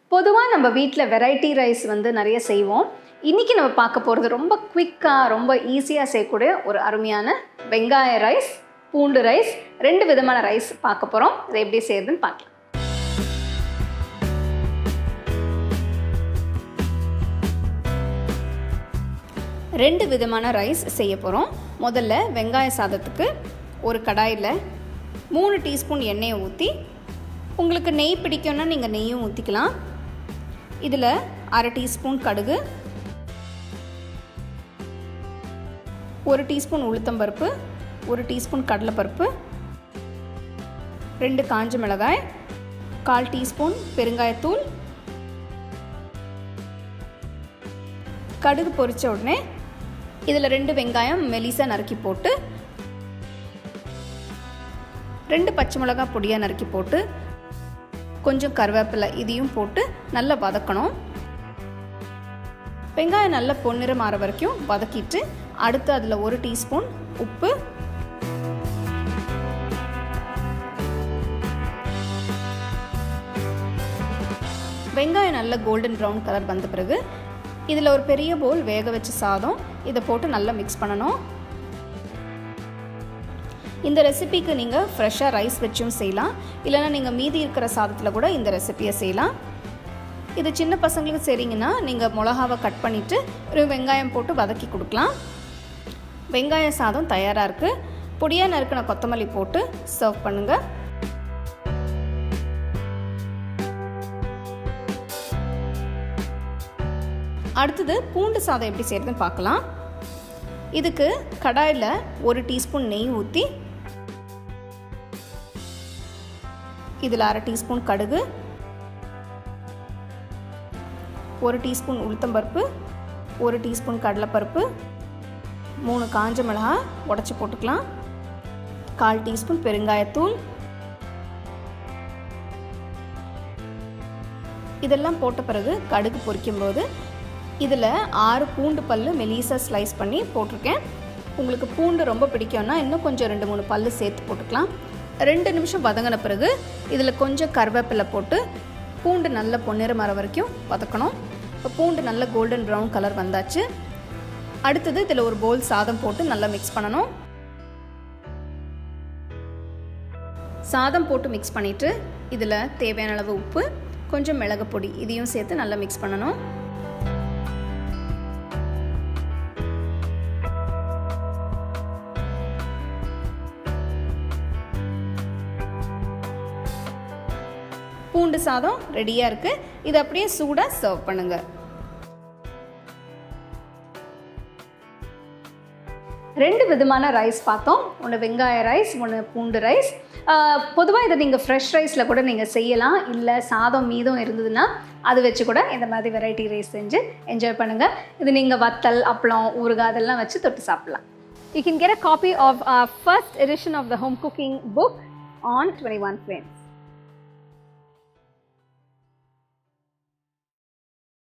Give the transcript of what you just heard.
பொதுவாக நம்ம வீட்டில் வெரைட்டி ரைஸ் வந்து நிறைய செய்வோம் இன்றைக்கி நம்ம பார்க்க போகிறது ரொம்ப குவிக்காக ரொம்ப ஈஸியாக செய்யக்கூடிய ஒரு அருமையான வெங்காய ரைஸ் பூண்டு ரைஸ் ரெண்டு விதமான ரைஸ் பார்க்க போகிறோம் இதை எப்படி செய்யுதுன்னு பார்க்கலாம் ரெண்டு விதமான ரைஸ் செய்ய போகிறோம் முதல்ல வெங்காய சாதத்துக்கு ஒரு கடாயில் மூணு டீஸ்பூன் எண்ணெயை ஊற்றி உங்களுக்கு நெய் பிடிக்கும்னா நீங்கள் நெய்யும் ஊற்றிக்கலாம் இதில் அரை டீஸ்பூன் கடுகு ஒரு டீஸ்பூன் உளுத்தம்பருப்பு ஒரு டீஸ்பூன் கடலைப்பருப்பு ரெண்டு காஞ்ச மிளகாய் கால் டீஸ்பூன் பெருங்காயத்தூள் கடுகு பொரித்த உடனே இதில் ரெண்டு வெங்காயம் மெலிசாக நறுக்கி போட்டு ரெண்டு பச்சை மிளகாய் பொடியாக நறுக்கி போட்டு கொஞ்சம் கருவேப்பிலை இதையும் போட்டு நல்லா வதக்கணும் வெங்காயம் நல்லா பொன்னிறம் மாற வரைக்கும் வதக்கிட்டு அடுத்து அதில் ஒரு டீஸ்பூன் உப்பு வெங்காயம் நல்ல கோல்டன் ப்ரௌன் கலர் வந்த பிறகு இதில் ஒரு பெரிய போல் வேக வச்ச சாதம் இதை போட்டு நல்லா மிக்ஸ் பண்ணணும் இந்த ரெசிபிக்கு நீங்கள் ஃப்ரெஷ்ஷாக ரைஸ் வச்சும் செய்யலாம் இல்லைனா நீங்கள் மீதி இருக்கிற சாதத்தில் கூட இந்த ரெசிபியை செய்யலாம் இது சின்ன பசங்களுக்கு சரிங்கன்னா நீங்கள் மிளகாவை கட் பண்ணிவிட்டு ஒரு வெங்காயம் போட்டு வதக்கி கொடுக்கலாம் வெங்காய சாதம் தயாராக இருக்குது பொடியாக நறுக்கின கொத்தமல்லி போட்டு சர்வ் பண்ணுங்கள் அடுத்தது பூண்டு சாதம் எப்படி செய்கிறதுன்னு பார்க்கலாம் இதுக்கு கடாயில் ஒரு டீஸ்பூன் நெய் ஊற்றி இதில் அரை டீஸ்பூன் கடுகு ஒரு டீஸ்பூன் உளுத்தம்பருப்பு ஒரு டீஸ்பூன் கடலைப்பருப்பு மூணு காஞ்ச மிளகா உடச்சி போட்டுக்கலாம் கால் டீஸ்பூன் பெருங்காயத்தூள் இதெல்லாம் போட்ட பிறகு கடுகு பொரிக்கும்போது இதில் ஆறு பூண்டு பல் மெலீஸாக ஸ்லைஸ் பண்ணி போட்டிருக்கேன் உங்களுக்கு பூண்டு ரொம்ப பிடிக்கும்னா இன்னும் கொஞ்சம் ரெண்டு மூணு பல் சேர்த்து போட்டுக்கலாம் ரெண்டு நிமிஷம் வதங்கின பிறகு இதில் கொஞ்சம் கருவேப்பிலை போட்டு பூண்டு நல்ல பொன்னிறம் வர வரைக்கும் வதக்கணும் இப்போ பூண்டு நல்ல கோல்டன் ப்ரௌன் கலர் வந்தாச்சு அடுத்தது இதில் ஒரு போல் சாதம் போட்டு நல்லா மிக்ஸ் பண்ணணும் சாதம் போட்டு மிக்ஸ் பண்ணிவிட்டு இதில் தேவையான அளவு உப்பு கொஞ்சம் மிளகு பொடி இதையும் சேர்த்து நல்லா மிக்ஸ் பண்ணணும் பூண்டு சாதம் ரெடியாக இருக்குது இது அப்படியே சூடாக சர்வ் பண்ணுங்கள் ரெண்டு விதமான ரைஸ் பார்த்தோம் ஒன்று வெங்காய ரைஸ் ஒன்று பூண்டு ரைஸ் பொதுவாக இதை நீங்கள் ஃப்ரெஷ் ரைஸில் கூட நீங்கள் செய்யலாம் இல்லை சாதம் மீதம் இருந்ததுன்னா அது வச்சு கூட இந்த மாதிரி வெரைட்டி ரைஸ் செஞ்சு என்ஜாய் பண்ணுங்கள் இது நீங்கள் வத்தல் அப்பளம் ஊறுகாய் அதெல்லாம் வச்சு தொட்டு சாப்பிட்லாம் You can get a copy of our first edition of the home cooking book on 21 Frames.